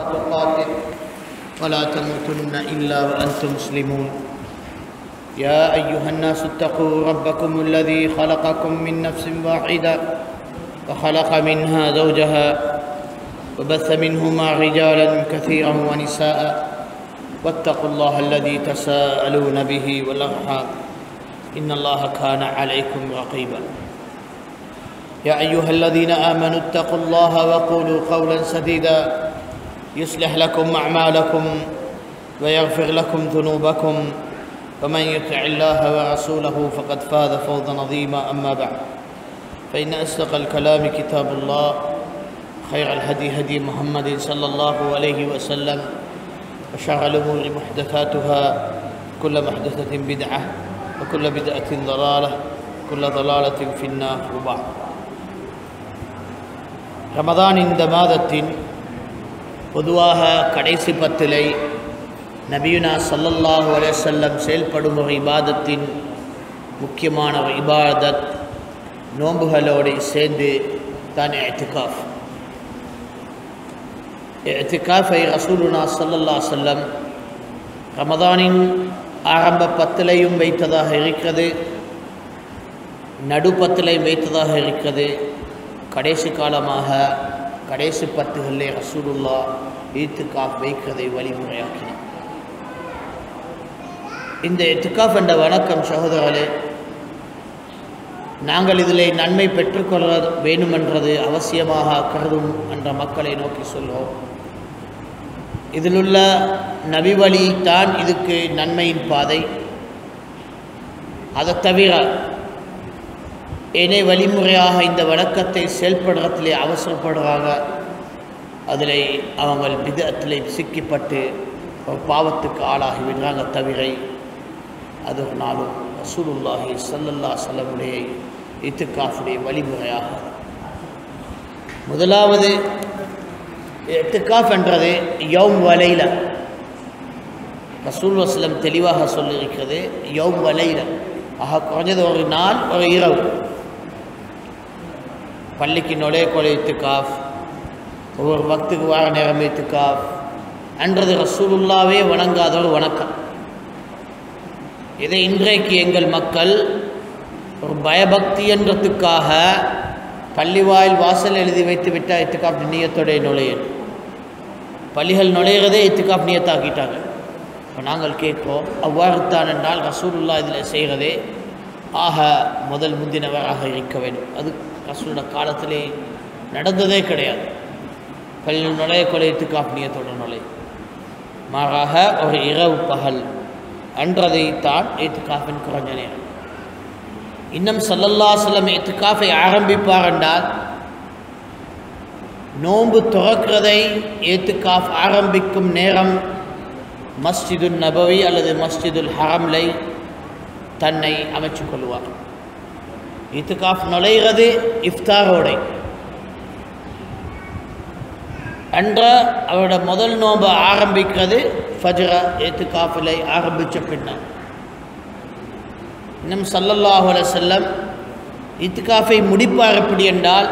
تقاته ولا تموتن إلا وأنتم مسلمون يا أيها الناس اتقوا ربكم الذي خلقكم من نفس واحدة وخلق منها زوجها وبث منهما رجالا كثيرا ونساء واتقوا الله الذي تساءلون به والأرحام إن الله كان عليكم رقيبا يا أيها الذين آمنوا اتقوا الله وقولوا قولا سديدا يصلح لكم أعمالكم ويغفر لكم ذنوبكم ومن يطع الله ورسوله فقد فاز فوزا عظيما أما بعد فإن أصدق الكلام كتاب الله خير الهدي هدي محمد صلى الله عليه وسلم وشر الأمور محدثاتها كل محدثة بدعة وكل بدعة ضلالة كل ضلالة في النار وبعد ரமதான் இந்த மாதத்தின் பொதுவாக கடைசி பத்திலை நபியுனா சல்லல்லாஹு அலையம் செயல்படும் ஒரு இபாதத்தின் முக்கியமான ஒரு இபாதத் நோன்புகளோடு சேர்ந்து தான் எத்திகாஃப் எத்திகாஃபை ரசூலுனா சல்லல்லா செல்லம் ரமதானின் ஆரம்ப பத்திலையும் வைத்ததாக இருக்கிறது நடுப்பத்திலையும் வைத்ததாக இருக்கிறது கடைசி காலமாக கடைசி பத்துகளிலே ரசூலுல்லா ஈத்துக்காஃப் வைக்கிறதை வழிமுறையாக்கினார் இந்த எத்துக்காஃப் என்ற வணக்கம் சகோதரர்களே நாங்கள் இதில் நன்மை பெற்றுக்கொள்ள வேண்டுமென்றது அவசியமாக கருதும் என்ற மக்களை நோக்கி சொல்வோம் இதிலுள்ள நபி வழி தான் இதுக்கு நன்மையின் பாதை அதை தவிர ஏனே வழிமுறையாக இந்த வழக்கத்தை செயல்படுறதிலே அவசரப்படுறாங்க அதில் அவங்க விதத்தில் சிக்கிப்பட்டு ஒரு பாவத்துக்கு ஆளாகி விடுறாங்க தவிர அது ஒரு நாளும் ரசூலுல்லாஹி சல்லல்லா செல்லமுடைய இத்துக்காஃபுடைய வழிமுறையாக முதலாவது எத்துக்காஃப் என்றது யௌம் வலையில் ரசூல் வசலம் தெளிவாக சொல்லியிருக்கிறது யௌம் வலையில் ஆக குறைஞ்சது ஒரு நாள் ஒரு இரவு பள்ளிக்கு நுழைய கொலை இத்துக்காஃப் ஒவ்வொரு பக்துக்கு வார நேரம் இத்துக்காஃப் அன்றது ரசூலுல்லாவே வணங்காத ஒரு வணக்கம் இதை இன்றைக்கு எங்கள் மக்கள் ஒரு பயபக்தி என்றதுக்காக பள்ளிவாயில் வாசல் எழுதி வைத்து விட்டால் இத்துக்காப் நீயத்தோடைய நுழையன் பள்ளிகள் நுழையிறதே இத்துக்காப் நீயத்தாக்கிட்டாங்க இப்போ நாங்கள் கேட்குறோம் அவ்வாறு தான் என்றால் ரசூலுல்லா இதில் செய்கிறதே ஆக முதல் முந்தினவராக இருக்க வேண்டும் அது ரசூலோட காலத்திலே நடந்ததே கிடையாது பள்ளியில் நுழைய கொலை இத்துக்காப் நீயத்தோட நுழை மாறாக ஒரு இரவு பகல் அன்றதை தான் ஏத்துக்காஃபின் குறைஞ்ச நேரம் இன்னும் சல்லல்லா செல்லம் ஏத்துக்காஃபை ஆரம்பிப்பார் என்றால் நோன்பு துறக்கிறதை ஏத்துக்காஃப் ஆரம்பிக்கும் நேரம் மஸ்ஜிதுல் நபவி அல்லது மஸ்ஜிதுல் ஹரம்லை தன்னை அமைச்சு கொள்வார் இத்துக்காஃப் நுழைகிறது இஃப்தாரோடை அன்ற அவரோட முதல் நோன்பை ஆரம்பிக்கிறது ஃபஜ்ர ஏத்துக்காஃபிலை ஆரம்பித்த பின்னர் இன்னும் சல்லல்லாஹு அல செல்லம் இத்துக்காஃபை முடிப்பார் எப்படி என்றால்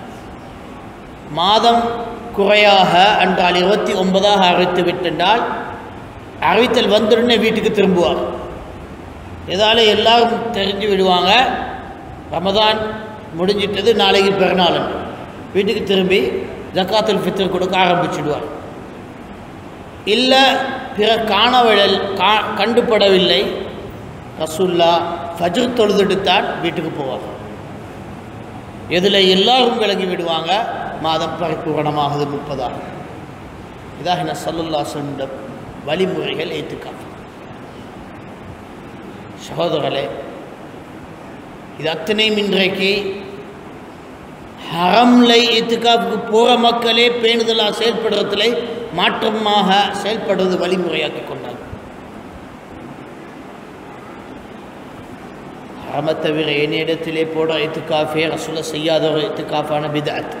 மாதம் குறையாக என்றால் இருபத்தி ஒன்பதாக அறிவித்து விட்டென்றால் அறிவித்தல் வந்துடனே வீட்டுக்கு திரும்புவார் இதால் எல்லாரும் தெரிஞ்சு விடுவாங்க ரமதான் முடிஞ்சிட்டது நாளைக்கு பிறநாள் வீட்டுக்கு திரும்பி ஜக்காத்துல் ஃபித்ர் கொடுக்க ஆரம்பிச்சிடுவார் இல்லை பிற காணவிழல் கா கண்டுபடவில்லை ரசுல்லா ஃபஜ்ர் தொழுதெடுத்தான் வீட்டுக்கு போவார் இதில் எல்லாரும் விலகி விடுவாங்க மாதம் பரிபூரணமாகுது முப்பதாகும் இதாக நான் சல்லுல்லா சொன்ன வழிமுறைகள் ஏற்றுக்காம சகோதரர்களே இது அத்தனையும் இன்றைக்கு ஹரம்லை இத்துக்காப்புக்கு போகிற மக்களே பேணுதலாக செயல்படுறதுல மாற்றமாக செயல்படுவது வழிமுறையாக்கி கொண்டார் ஹரமை தவிர என்னிடத்திலே போடுற இத்துக்காஃபே ரசுல செய்யாத ஒரு இத்துக்காஃபான பிதாத்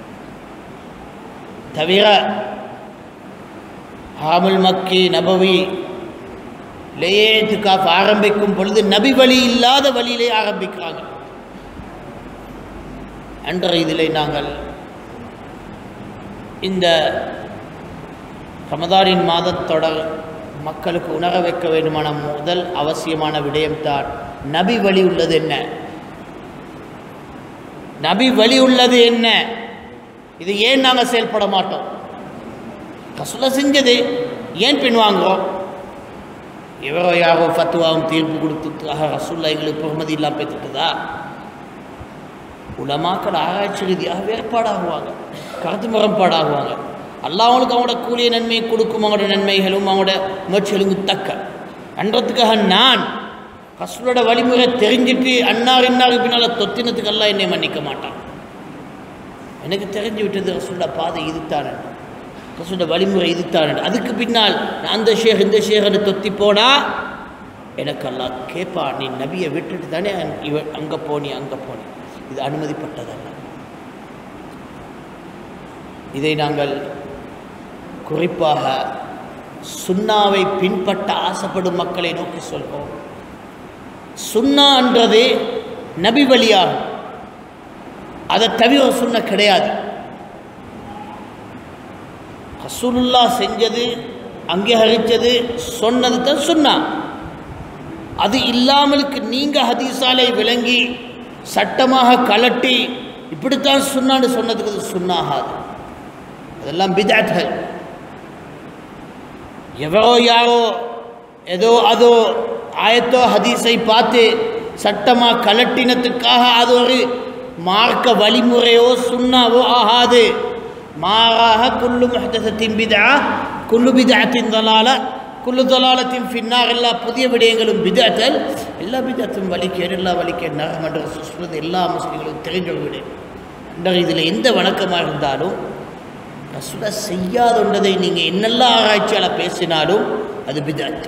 தவிர ஹாமுல் மக்கி நபவி லேயே இத்துக்காஃப் ஆரம்பிக்கும் பொழுது நபி வழி இல்லாத வழியிலே ஆரம்பிக்கிறாங்க அன்ற இதிலே நாங்கள் இந்த ரமதானின் மாதத்தொடர் மக்களுக்கு உணர வைக்க வேண்டுமான முதல் அவசியமான விடயம்தான் நபி வழி உள்ளது என்ன நபி வழி உள்ளது என்ன இது ஏன் நாங்கள் செயல்பட மாட்டோம் ரசுல்லா செஞ்சது ஏன் பின்வாங்குறோம் இவரோ யாரோ ஃபத்துவாவும் தீர்ப்பு கொடுத்துட்டாக ரசுல்லா எங்களுக்கு பொறுமதி இல்லாமல் பேத்துட்டுதா உலமாக்கள் ஆராய்ச்சி ரீதியாக வேறுபாடாகுவாங்க கருத்து முரண்பாடாகுவாங்க அல்லாஹ் அவங்களுக்கு அவங்களோட கூலிய நன்மையை கொடுக்கும் அவங்களோட நன்மைகளும் அவங்களோட முயற்சிகளும் தக்க அன்றதுக்காக நான் ரசூலோட வழிமுறை தெரிஞ்சிட்டு அன்னார் இன்னாருக்கு பின்னால் தொத்தினத்துக்கு எல்லாம் என்னை மன்னிக்க மாட்டான் எனக்கு தெரிஞ்சு விட்டது ரசூலோட பாதை இதுத்தானே ரசூலோட வழிமுறை இதுத்தானே அதுக்கு பின்னால் நான் அந்த ஷேக் இந்த ஷேகனை தொத்தி போனா எனக்கு எல்லாம் கேட்பா நீ நபியை விட்டுட்டு தானே இவ அங்கே போனி அங்கே போனி இது அனுமதிப்பட்டதல்ல இதை நாங்கள் குறிப்பாக சுண்ணாவை பின்பற்ற ஆசைப்படும் மக்களை நோக்கி சொல்வோம் சுண்ணான்றது நபி வழியாகும் அதை தவிர சுண்ண கிடையாது ரசூலுல்லா செஞ்சது அங்கீகரித்தது சொன்னது தான் சுண்ணா அது இல்லாமலுக்கு நீங்கள் ஹதீஸாலை விளங்கி சட்டமாக கலட்டி இப்படித்தான் சுண்ணான்னு சொன்னதுக்கு அது சுண்ணாகாது அதெல்லாம் பிதாட்கள் எவரோ யாரோ ஏதோ அதோ ஆயத்தோ ஹதீஸை பார்த்து சட்டமாக கலட்டினத்துக்காக அது ஒரு மார்க்க வழிமுறையோ சுண்ணாவோ ஆகாது மாறாக குல்லு முஹதத்தின் பிதா குல்லு பிதாத்தின் தலால குல்லு தலாலத்தின் பின்னார் எல்லா புதிய விடயங்களும் பிதாத்தல் எல்லா பிதாத்தும் வலிக்கேடு எல்லா வலிக்கேடு நரகம் என்ற சொல்வது எல்லா முஸ்லீம்களும் தெரிஞ்ச ஒரு விடயம் என்ற இதில் எந்த வணக்கமாக இருந்தாலும் ரசுல செய்யாத ஒன்றதை நீங்கள் என்னெல்லாம் ஆராய்ச்சியால் பேசினாலும் அது பிதாத்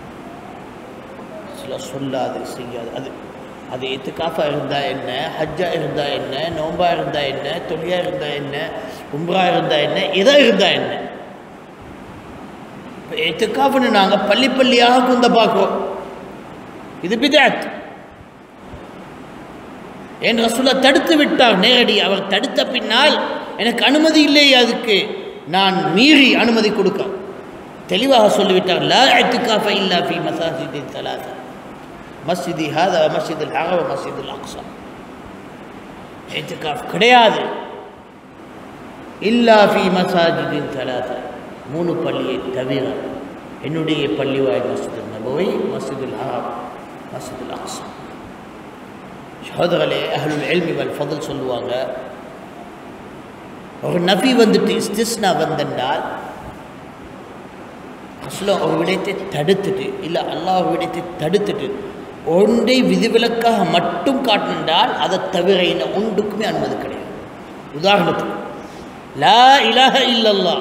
சில சொல்லாது செய்யாது அது அது எத்துக்காஃபாக இருந்தால் என்ன ஹஜ்ஜா இருந்தால் என்ன நோம்பா இருந்தால் என்ன தொழியா இருந்தால் என்ன உம்ரா இருந்தால் என்ன எதா இருந்தால் என்ன இப்போ எத்துக்காஃப்னு நாங்கள் பள்ளி பள்ளியாக குந்த பார்க்குறோம் இது பிதாத் என் ரசூலை தடுத்து விட்டார் நேரடி அவர் தடுத்த பின்னால் எனக்கு அனுமதி இல்லை அதுக்கு நான் மீறி அனுமதி கொடுக்க தெளிவாக சொல்லிவிட்டார் லா இத்துக்காஃப இல்லா ஃபி மசாஜிதி தலாத மஸ்ஜிதி ஹாதா மஸ்ஜிதுல் ஹரவ மஸ்ஜிதுல் அக்ஸா இத்துக்காஃப் கிடையாது இல்லா ஃபி மசாஜிதின் தலாத மூணு பள்ளியை தவிர என்னுடைய பள்ளிவாய் மஸ்ஜிதுல் நபவி மஸ்ஜிதுல் ஹராம் மஸ்ஜிதுல் அக்ஸா சகோதரர்களே அஹ்லுல் எல்மி வல் ஃபதல் சொல்லுவாங்க ஒரு நபி வந்துட்டு இஸ்திஸ்னா வந்தென்றால் அஸ்லாம் ஒரு விடயத்தை தடுத்துட்டு இல்லை அல்லாஹ் ஒரு விடயத்தை தடுத்துட்டு ஒன்றை விதிவிலக்காக மட்டும் காட்டினால் அதை தவிர என்ன ஒன்றுக்குமே அனுமதி கிடையாது உதாரணத்துக்கு லா இலாஹ இல்லல்லா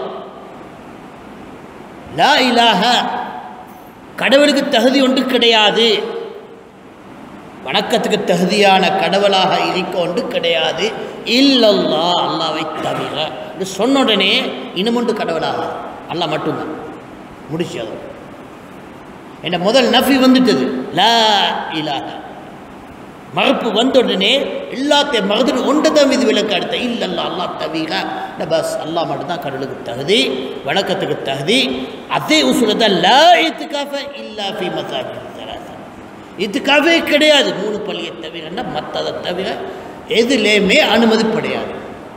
லா இலாஹ கடவுளுக்கு தகுதி ஒன்று கிடையாது வணக்கத்துக்கு தகுதியான கடவுளாக இருக்க ஒன்று கிடையாது இல்லல்லா அல்லாவை தவிர இது சொன்ன உடனே இன்னுமொன்று கடவுளாக அல்லா மட்டும்தான் முடிச்சு அது என்ன முதல் நஃபி வந்துட்டது லா இலாக மறுப்பு வந்த உடனே எல்லாத்தையும் மறந்துட்டு ஒன்று தான் இது விளக்கு அடுத்த இல்லல்லா அல்லா தவிர இந்த பஸ் அல்லா மட்டும்தான் கடவுளுக்கு தகுதி வணக்கத்துக்கு தகுதி அதே உசுலதான் லா இத்துக்காஃப இல்லா ஃபி மசாஜி இதுக்காகவே கிடையாது மூணு பள்ளியை தவிரன்னா மற்றதை தவிர எதுலேயுமே அனுமதி கிடையாது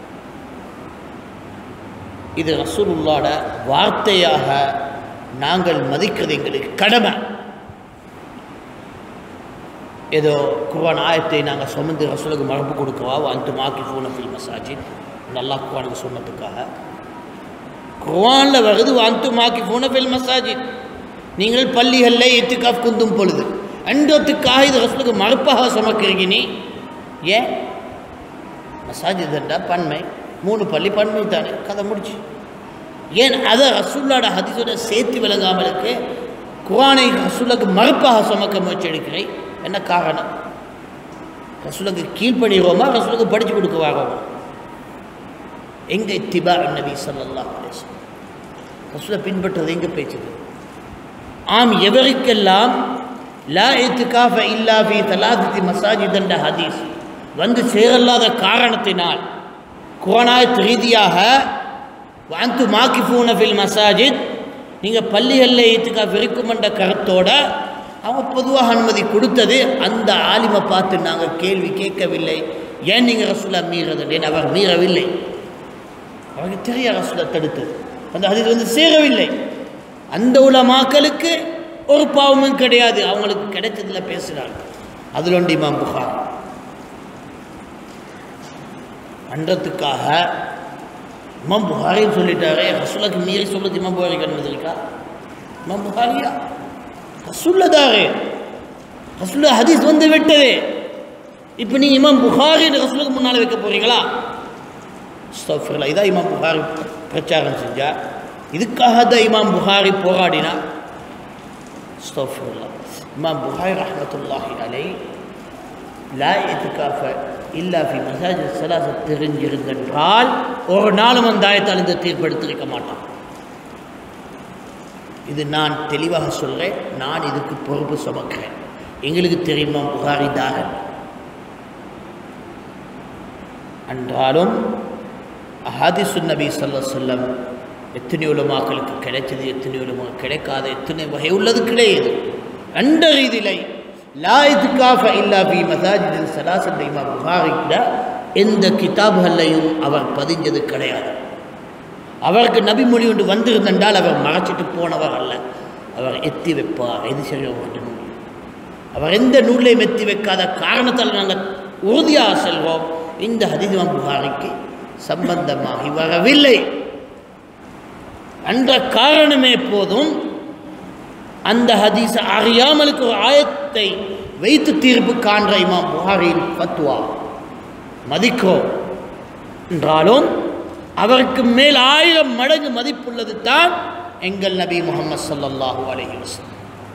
இது ரசூலுல்லாட வார்த்தையாக நாங்கள் மதிக்கிறது எங்களுக்கு கடமை ஏதோ குர்வான் ஆயத்தை நாங்கள் சுமந்து ரசூலுக்கு மரபு கொடுக்கவா அந்த மாக்கி ஃபோன ஃபில் மசாஜித் நல்லா குர்வானுக்கு சொன்னதுக்காக குர்வானில் வருது வாந்து மாக்கி ஃபோன ஃபில் மசாஜித் நீங்கள் பள்ளிகளில் எத்துக்காஃப் குந்தும் பொழுது அன்றத்துக்காக இது ரசூலுக்கு மறுப்பாக சுமக்கிறீங்க நீ ஏன் மசாஜிதண்டா பன்மை மூணு பள்ளி பன்மை தானே கதை முடிச்சு ஏன் அதை ரசூல்லாட ஹதீஸோட சேர்த்து விளங்காமலுக்கு குரானை ரசூலுக்கு மறுப்பாக சுமக்க முயற்சி எடுக்கிறேன் என்ன காரணம் ரசூலுக்கு கீழ்ப்படிவோமா ரசூலுக்கு படித்து கொடுக்க வாரோமா எங்கே திபா நபி சல்லா அலிஸ்லாம் ரசூலை பின்பற்றது எங்கே பேச்சுது ஆம் எவருக்கெல்லாம் லா இத்துக்காஃப இல்லா ஃபி தலாதி மசாஜித் என்ற ஹதீஸ் வந்து சேரல்லாத காரணத்தினால் குரானாயத் ரீதியாக வாந்து மாக்கிஃபூன ஃபில் மசாஜித் நீங்கள் பள்ளிகளில் ஏற்றுக்கா விருக்குமன்ற கருத்தோட அவங்க பொதுவாக அனுமதி கொடுத்தது அந்த ஆலிமை பார்த்து நாங்கள் கேள்வி கேட்கவில்லை ஏன் நீங்கள் ரசூலா மீறது அவர் மீறவில்லை அவருக்கு தெரிய ரசூலா தடுத்தது அந்த ஹதீஸ் வந்து சேரவில்லை அந்த உலமாக்களுக்கு ஒரு பாவமும் கிடையாது அவங்களுக்கு கிடைச்சதுல பேசுகிறாங்க அதில் ஒன்று இமாம் புகார் அன்றத்துக்காக இமாம் புகாரின்னு சொல்லிட்டாரே ரசூலாக்கு மீறி சொல்லுது இமாம் புகாரி கண்மதி இருக்கா இமாம் புகாரியா ரசூல்லதாரே ரசூல்லா ஹதீஸ் வந்து விட்டதே இப்போ நீங்கள் இமாம் புகாரி ரசூலுக்கு முன்னால் வைக்க போகிறீங்களா ஸ்தஃபிரலா இதான் இமாம் புகாரி பிரச்சாரம் செஞ்சா இதுக்காக தான் இமாம் புகாரி போராடினா ஸ்தஃபிரலா இமாம் புகாரி ரஹமத்துல்லாஹி அலை லா எத்துக்காஃப இல்லா ஃபி மசாஜ் சலாச தெரிஞ்சிருந்தென்றால் ஒரு நாளும் அந்த ஆயத்தால் இந்த தீர்ப்பெடுத்திருக்க மாட்டான் இது நான் தெளிவாக சொல்கிறேன் நான் இதுக்கு பொறுப்பு சுமக்கிறேன் எங்களுக்கு தெரியுமா புகாரி தாகன் என்றாலும் அஹாதிசு நபி சொல்ல சொல்லம் எத்தனை உலமாக்களுக்கு கிடைச்சது எத்தனை உலமா கிடைக்காத எத்தனை வகை உள்ளது கிடையாது அந்த ரீதியிலை லா இதுக்காக இல்லா பி மசாஜிதின் சலாசன் இமாம் புகாரிக்கிட எந்த கிதாபுகள்லையும் அவர் பதிஞ்சது கிடையாது அவருக்கு நபி மொழி ஒன்று வந்திருந்தால் அவர் மறைச்சிட்டு போனவர் அல்ல அவர் எத்தி வைப்பார் எது சரியாக நூல் அவர் எந்த நூலையும் எத்தி வைக்காத காரணத்தால் நாங்கள் உறுதியாக செல்வோம் இந்த ஹதீஸ்மாம் புகாரிக்கு சம்பந்தமாகி வரவில்லை என்ற காரணமே போதும் அந்த ஹதீஸ் அறியாமலுக்கு ஒரு ஆயத்தை வைத்து தீர்ப்பு காண்ற இமாம் புகாரின் ஃபத்வா மதிக்கிறோம் என்றாலும் அவருக்கு மேல் ஆயிரம் மடங்கு மதிப்புள்ளது தான் எங்கள் நபி முகமது ஸல்லல்லாஹு அலைஹி வஸல்லம்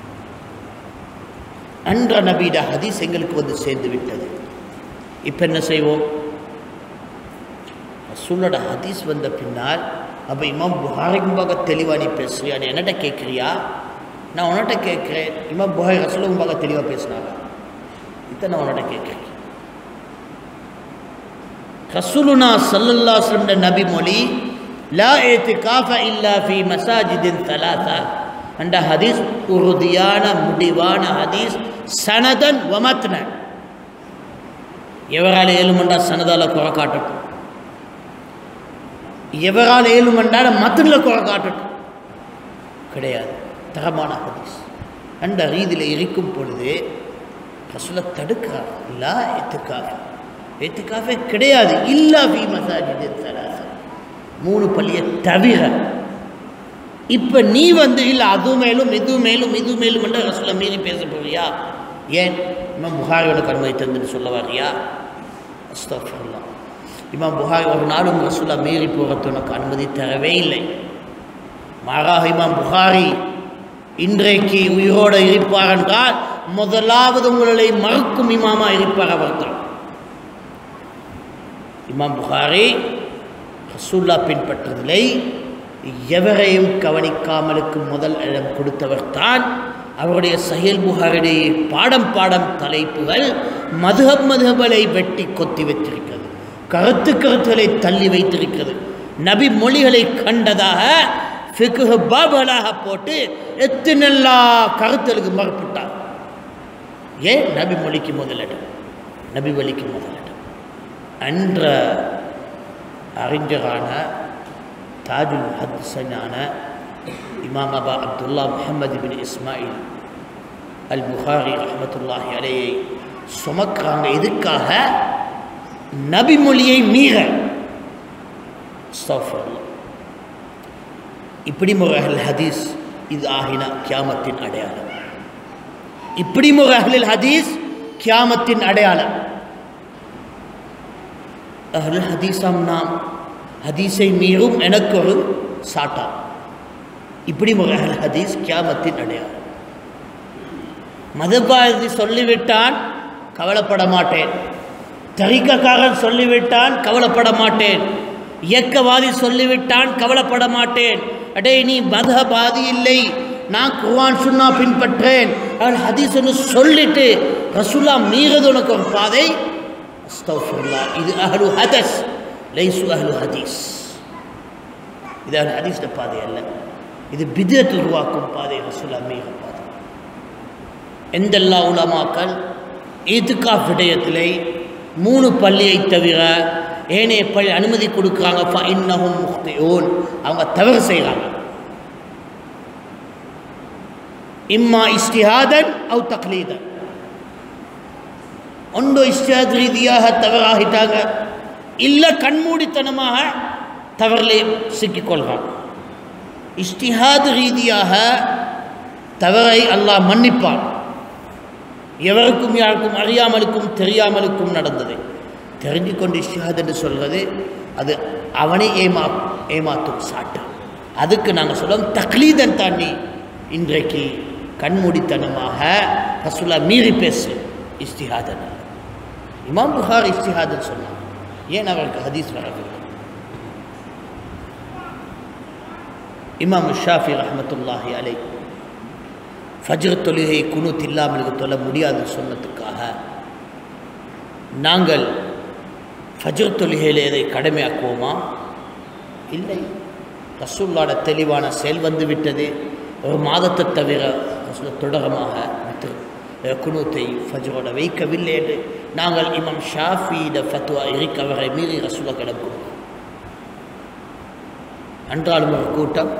அன்ற நபீட ஹதீஸ் எங்களுக்கு வந்து சேர்ந்து விட்டது இப்போ என்ன செய்வோம் ரசூலோட ஹதீஸ் வந்த பின்னால் அப்போ இமாம் புகாரிக்கு பார்க்க தெளிவாக நீ பேசுறியா நீ என்னட்ட கேட்குறியா நான் உன்கிட்ட கேட்குறேன் இமாம் புகாரி ரசூலும் பார்க்க தெளிவாக பேசினாங்க இதை நான் உன்கிட்ட கேட்குறேன் ரசூலுனா சல்லல்லா சொல்லுன்ற நபி மொழி லா ஏத்திகாஃப இல்லா ஃபி மசாஜிதின் தலாத்தா அந்த ஹதீஸ் உறுதியான முடிவான ஹதீஸ் சனதன் வமத்னன் எவரால் ஏழுமண்டா சனதால குறை காட்டட்டும் எவரால் ஏழுமண்டால மத்தனில் குறை காட்டட்டும் கிடையாது தரமான ஹதீஸ் அந்த ரீதியில் இருக்கும் பொழுது ரசூலை தடுக்கிறார் இல்லா எத்துக்காஃப எத்துக்காஃபே கிடையாது இல்லா ஃபி மசாஜிது தலாசா மூணு பள்ளியை தவிர இப்போ நீ வந்து இல்லை அது மேலும் இது மேலும் இது மேலும் என்று ரசூலை மீறி பேச போறியா ஏன் இமாம் புகாரியோட கண்மை தந்துன்னு சொல்ல வரியா அஸ்தஃபுல்லா இமாம் புகாரி ஒரு நாளும் ரசூலா மீறி போகிறது உனக்கு அனுமதி தரவே இல்லை மாறாக இமாம் புகாரி இன்றைக்கு உயிரோடு இருப்பார் என்றால் முதலாவது உங்களை மறுக்கும் இமாமா இருப்பார் அவர்தான் இமாம் புகாரி ரசூல்லா பின்பற்றதில்லை எவரையும் கவனிக்காமலுக்கு முதல் இடம் கொடுத்தவர் தான் அவருடைய சஹில் புகாரிடைய பாடம் பாடம் தலைப்புகள் மதுஹப் மதுஹபலை வெட்டி கொத்தி வைத்திருக்கிறது கருத்து கருத்துகளை தள்ளி வைத்திருக்கிறது நபி மொழிகளை கண்டதாக ஃபிகுஹ் பாபலாக போட்டு எத்தனெல்லா கருத்துகளுக்கு மறுப்பிட்டார் ஏன் நபி மொழிக்கு முதலிடம் நபி வழிக்கு முதலிடம் என்ற அறிஞரான தாஜுல் ஹத்சனான இமாம் அபா அப்துல்லா முஹம்மது பின் இஸ்மாயில் அல் புகாரி ரஹமத்துல்லாஹி அலையை சுமக்கிறாங்க எதுக்காக நபி மொழியை மீற அஸ்தக்ஃபிருல்லாஹ். இப்படி முறைகள் ஹதீஸ் இது ஆகின கியாமத்தின் அடையாளம் இப்படி முறைகளில் ஹதீஸ் கியாமத்தின் அடையாளம் அஹ்லுல் ஹதீஸாம் நாம் ஹதீஸை மீறும் எனக்கு ஒரு சாட்டா இப்படி முறைகள் ஹதீஸ் கியாமத்தின் அடையாளம் மதபாரதி சொல்லிவிட்டான் கவலைப்பட மாட்டேன் தரிக்கக்காரன் சொல்லிவிட்டான் கவலைப்பட மாட்டேன் இயக்கவாதி சொல்லிவிட்டான் கவலைப்பட மாட்டேன் அடே நீ மதபாதி இல்லை நான் குர்ஆன் சுன்னா பின்பற்றேன் அவன் ஹதீஸ் ஒன்று சொல்லிட்டு ரசூலா மீறது உனக்கு ஒரு பாதை அஸ்தௌஃபிருல்லா இது அஹ்லு ஹதஸ் லைசு அஹ்லு ஹதீஸ் இது அஹ்லு ஹதீஸ் பாதை அல்ல இது பிதத் உருவாக்கும் பாதை ரசூலா மீக பாதை எந்தெல்லா உலமாக்கள் ஈத்துக்கா விடயத்திலே மூணு பள்ளியை தவிர ஏனைய பள்ளி அனுமதி கொடுக்குறாங்க ஃப இன்னஹும் முக்தியூன் அவங்க தவறு செய்கிறாங்க இம்மா இஸ்திஹாதன் அவு தக்லீதன் ஒன்று இஸ்திஹாத் ரீதியாக தவறாகிட்டாங்க இல்லை கண்மூடித்தனமாக தவறிலே சிக்கிக்கொள்கிறாங்க இஸ்திஹாத் ரீதியாக தவறை அல்லாஹ் மன்னிப்பான் எவருக்கும் யாருக்கும் அறியாமலுக்கும் தெரியாமலுக்கும் நடந்தது தெரிஞ்சு கொண்டு இஷ்டிஹாத் என்று சொல்வது அது அவனை ஏமா ஏமாத்தும் சாட்டு அதுக்கு நாங்கள் சொல்லுவோம் தக்லீதன் தாண்டி இன்றைக்கு கண்மூடித்தனமாக ரசுல்லா மீறி பேசு இஸ்திஹாதன் இமாம் புகார் இஸ்திஹாதன் சொன்னான் ஏன் அவருக்கு ஹதீஸ் வரவில்லை இமாம் ஷாஃபி ரஹமத்துல்லாஹி அலை ஃபஜ்ர் தொழுகை குனூத் இல்லாமல் தொல்ல முடியாதுன்னு சொன்னதுக்காக நாங்கள் ஃபஜ்ர் தொழுகையில் இதை கடமையாக்குவோமா இல்லை ரசூல்லாட தெளிவான செயல் வந்து விட்டது ஒரு மாதத்தை தவிர ரசூல் தொடரமாக விட்டு குனூத்தை ஃபஜ்ரோட வைக்கவில்லை என்று நாங்கள் இமாம் ஷாஃபியிட ஃபத்வா இருக்கவரை மீறி ரசூலை கிடம் கொடுத்தோம் அன்றாலும் ஒரு கூட்டம்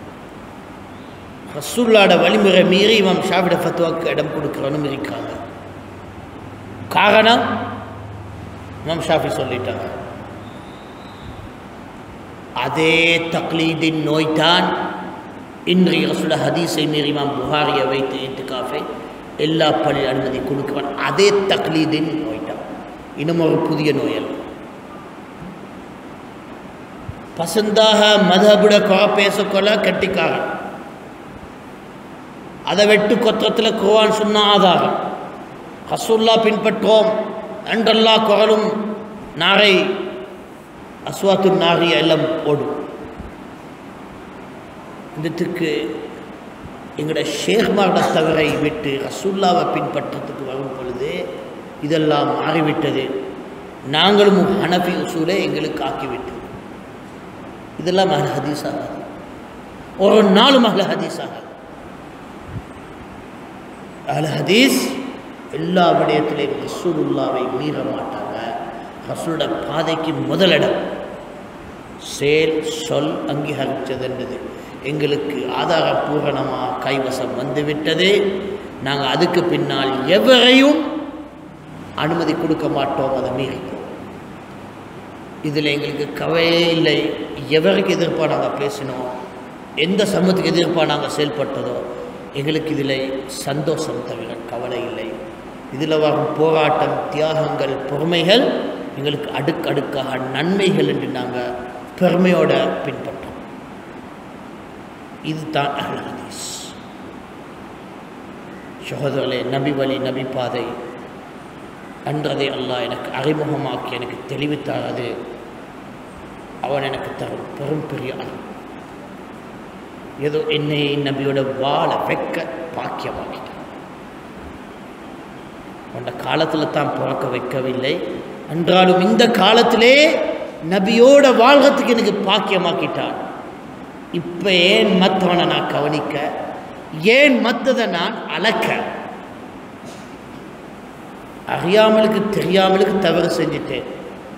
ரசூல்லாட வழிமுறை மீறி இமாம் ஷாஃபிட ஃபத்வாக்கு இடம் கொடுக்குறவனும் இருக்காங்க காரணம் இமாம் ஷாஃபி சொல்லிட்டாங்க அதே தக்லீதின் நோய்தான் இன்றைய ரசூல ஹதீஸை மீறி இமாம் புகாரியை வைத்து இத்துக்காஃபை எல்லா பள்ளி அனுமதி கொடுக்குறான் அதே தக்லீதின் நோய்தான் இன்னும் ஒரு புதிய நோயல் பசந்தாக மதபுட குறை பேசக்கொள்ள கட்டிக்காரன் அதை வெட்டு கொத்தத்தில் குர்ஆன் சொன்ன ஆதாரம் ஹசுல்லா பின்பற்றோம் அன்றல்லா குரலும் நாரை அஸ்வாத்து நாரி எல்லாம் ஓடும் இதுக்கு எங்களோட ஷேக்மாரோட தவறை விட்டு ரசூல்லாவை பின்பற்றத்துக்கு வரும் பொழுது இதெல்லாம் மாறிவிட்டது நாங்களும் ஹனஃபி உசூலை எங்களுக்கு ஆக்கிவிட்டது இதெல்லாம் அஹ்ல ஹதீஸ் ஆகாது ஒரு நாளும் அஹ்ல ஹதீஸ் ஆகாது அஹ்ல ஹதீஸ் எல்லா விடயத்திலையும் ரசூலுல்லாவை மீற மாட்டாங்க ரசூலோட பாதைக்கு முதலிடம் செயல் சொல் அங்கீகரித்ததுன்றது எங்களுக்கு ஆதாரபூரணமாக கைவசம் வந்துவிட்டது நாங்கள் அதுக்கு பின்னால் எவரையும் அனுமதி கொடுக்க மாட்டோம் அதை மீறிப்போம் இதில் எங்களுக்கு கவலையே இல்லை எவருக்கு எதிர்ப்பாக நாங்கள் பேசினோம் எந்த சமூகத்துக்கு எதிர்ப்பாக நாங்கள் செயல்பட்டதோ எங்களுக்கு இதில் சந்தோஷம் தவிர கவலை இல்லை இதில் வரும் போராட்டம் தியாகங்கள் பொறுமைகள் எங்களுக்கு அடுக்கடுக்காக நன்மைகள் என்று நாங்கள் பெருமையோட பின்பற்றோம் இதுதான் அஹ்ல ஹதீஸ் சகோதரர்களே நபி வழி நபி பாதை அன்றதை அல்லாஹ் எனக்கு அறிமுகமாக்கி எனக்கு தெளிவித்தாரது அவன் எனக்கு தரும் பெரும் பெரிய அன்பு ஏதோ என்னை நபியோட வாழ வைக்க பாக்கியமாக்கிட்டான் அந்த காலத்தில் தான் பிறக்க வைக்கவில்லை என்றாலும் இந்த காலத்திலே நபியோட வாழ்கிறதுக்கு எனக்கு பாக்கியமாக்கிட்டான் இப்போ ஏன் மற்றவனை நான் கவனிக்க ஏன் மற்றதை நான் அளக்க அறியாமலுக்கு தெரியாமலுக்கு தவறு செஞ்சிட்டேன்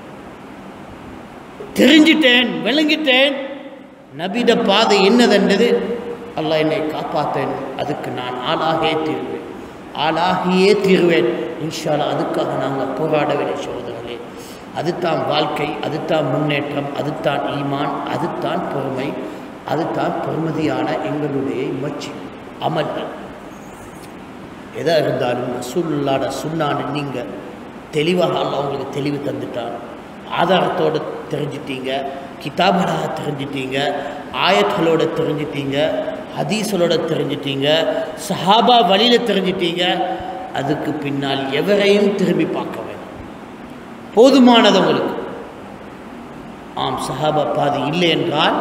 தெரிஞ்சிட்டேன் விளங்கிட்டேன் நபிட பாதை என்னதென்றது அல்லாஹ் என்னை காப்பாற்றேன் அதுக்கு நான் ஆளாகவே தீர்வேன் ஆளாகியே தீர்வேன் இன்ஷால்லா அதுக்காக நாங்கள் போராட வேண்டிய சோதர்களே அதுதான் வாழ்க்கை அதுதான் முன்னேற்றம் அதுதான் ஈமான் அதுதான் பொறுமை அதுதான் பொறுமதியான எங்களுடைய முயற்சி அமல்கள் எதாக இருந்தாலும் ரசூலுல்லாட சுண்ணான்னு நீங்கள் தெளிவாக அல்லாஹ் உங்களுக்கு தெளிவு தந்துட்டான் ஆதாரத்தோடு தெரிஞ்சிட்டீங்க கிதாபலாக தெரிஞ்சிட்டீங்க ஆயத்களோட தெரிஞ்சிட்டீங்க ஹதீஸலோட தெரிஞ்சிட்டீங்க சஹாபா வழியில் தெரிஞ்சிட்டீங்க அதுக்கு பின்னால் எவரையும் திரும்பி பார்க்க வேண்டாம் போதுமானது உங்களுக்கு ஆம் சஹாபா பாதி இல்லை என்றால்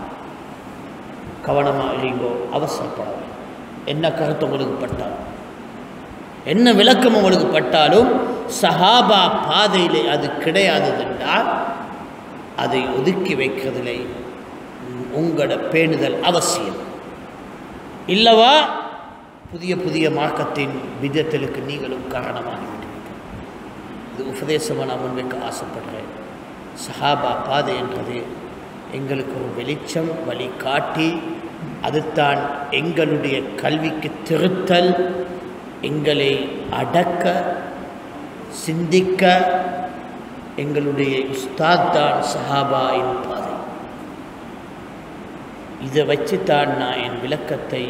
கவனமாக இருங்கோ அவசரப்பட வேண்டாம் என்ன கருத்து உங்களுக்கு பட்டாலும் என்ன விளக்கம் உங்களுக்கு பட்டாலும் சஹாபா பாதையிலே அது கிடையாததென்றால் அதை ஒதுக்கி வைக்கிறதிலே உங்களோட பேணுதல் அவசியம் இல்லவா புதிய புதிய மார்க்கத்தின் விதத்திலுக்கு நீங்களும் காரணமாகிவிட்டீர்கள் இது உபதேசமாக நான் முன்வைக்க ஆசைப்படுறேன் சஹாபா பாதை என்றது எங்களுக்கு ஒரு வெளிச்சம் வழி காட்டி அதுதான் எங்களுடைய கல்விக்கு திருத்தல் எங்களை அடக்க சிந்திக்க எங்களுடைய உஸ்தாத் தான் சஹாபாயின் பாதை இதை வச்சுத்தான் நான் என் விளக்கத்தை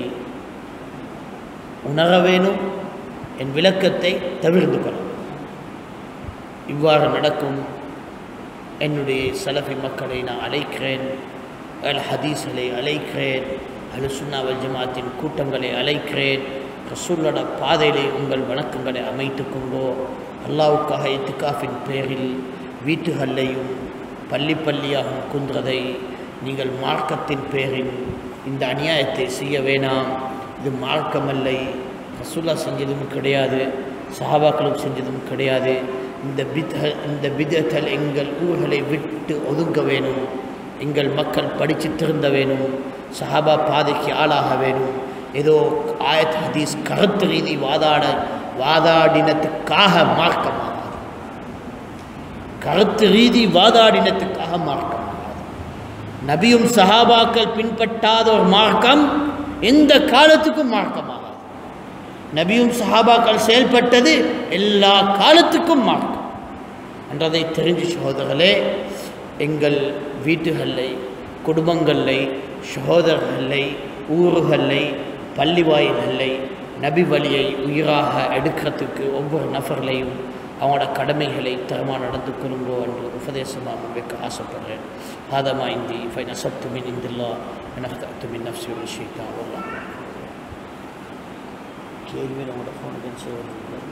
உணர வேணும் என் விளக்கத்தை தவிர்த்து கொள்ளும் இவ்வாறு நடக்கும் என்னுடைய சலஃபி மக்களை நான் அழைக்கிறேன் அல் ஹதீஸ்களை அழைக்கிறேன் அல் சுன்னாவல் ஜமாத்தின் கூட்டங்களை அழைக்கிறேன் ரசூல்லோட பாதையிலே உங்கள் வணக்கங்களை அமைத்து கொண்டோ அல்லாவுக்காக இத்துக்காஃபின் பேரில் வீட்டுகள்லையும் பள்ளி பள்ளியாகும் குன்றதை நீங்கள் மார்க்கத்தின் பேரில் இந்த அநியாயத்தை செய்ய வேணாம் இது மார்க்கமல்லை ரசூல்லா செஞ்சதும் கிடையாது சஹாபாக்களும் செஞ்சதும் கிடையாது இந்த பித இந்த பிதத்தல் எங்கள் ஊர்களை விட்டு ஒதுங்க வேணும் எங்கள் மக்கள் படித்து திருந்த வேணும் சஹாபா பாதைக்கு ஆளாக வேணும் ஏதோ ஆயத் ஹதீஸ் கருத்து ரீதி வாதாட வாதாடினத்துக்காக மார்க்கமாகாது கருத்து ரீதி வாதாடினத்துக்காக மார்க்கமாகாது நபியும் சஹாபாக்கள் பின்பற்றாத ஒரு மார்க்கம் எந்த காலத்துக்கும் மார்க்கமாகாது நபியும் சஹாபாக்கள் செயல்பட்டது எல்லா காலத்துக்கும் மார்க்கம் என்றதை தெரிஞ்சு சகோதரர்களே எங்கள் வீட்டுகளை குடும்பங்களை சகோதரர்களை ஊர்களை பள்ளி வாயில்களை நபி வழியை உயிராக எடுக்கிறதுக்கு ஒவ்வொரு நபர்களையும் அவங்களோட கடமைகளை தரமாக நடந்து கொள்ளுங்கோ என்று உபதேசமாக முன்வைக்க ஆசைப்படுறேன் ஹாதமா இந்தி ஃபை நசப்து மின் இந்தில்லா எனஹத்து மின் நஃப்சி ஒரு ஷீட்டா கேள்வி நம்மளோட ஃபோனுக்கு சேவை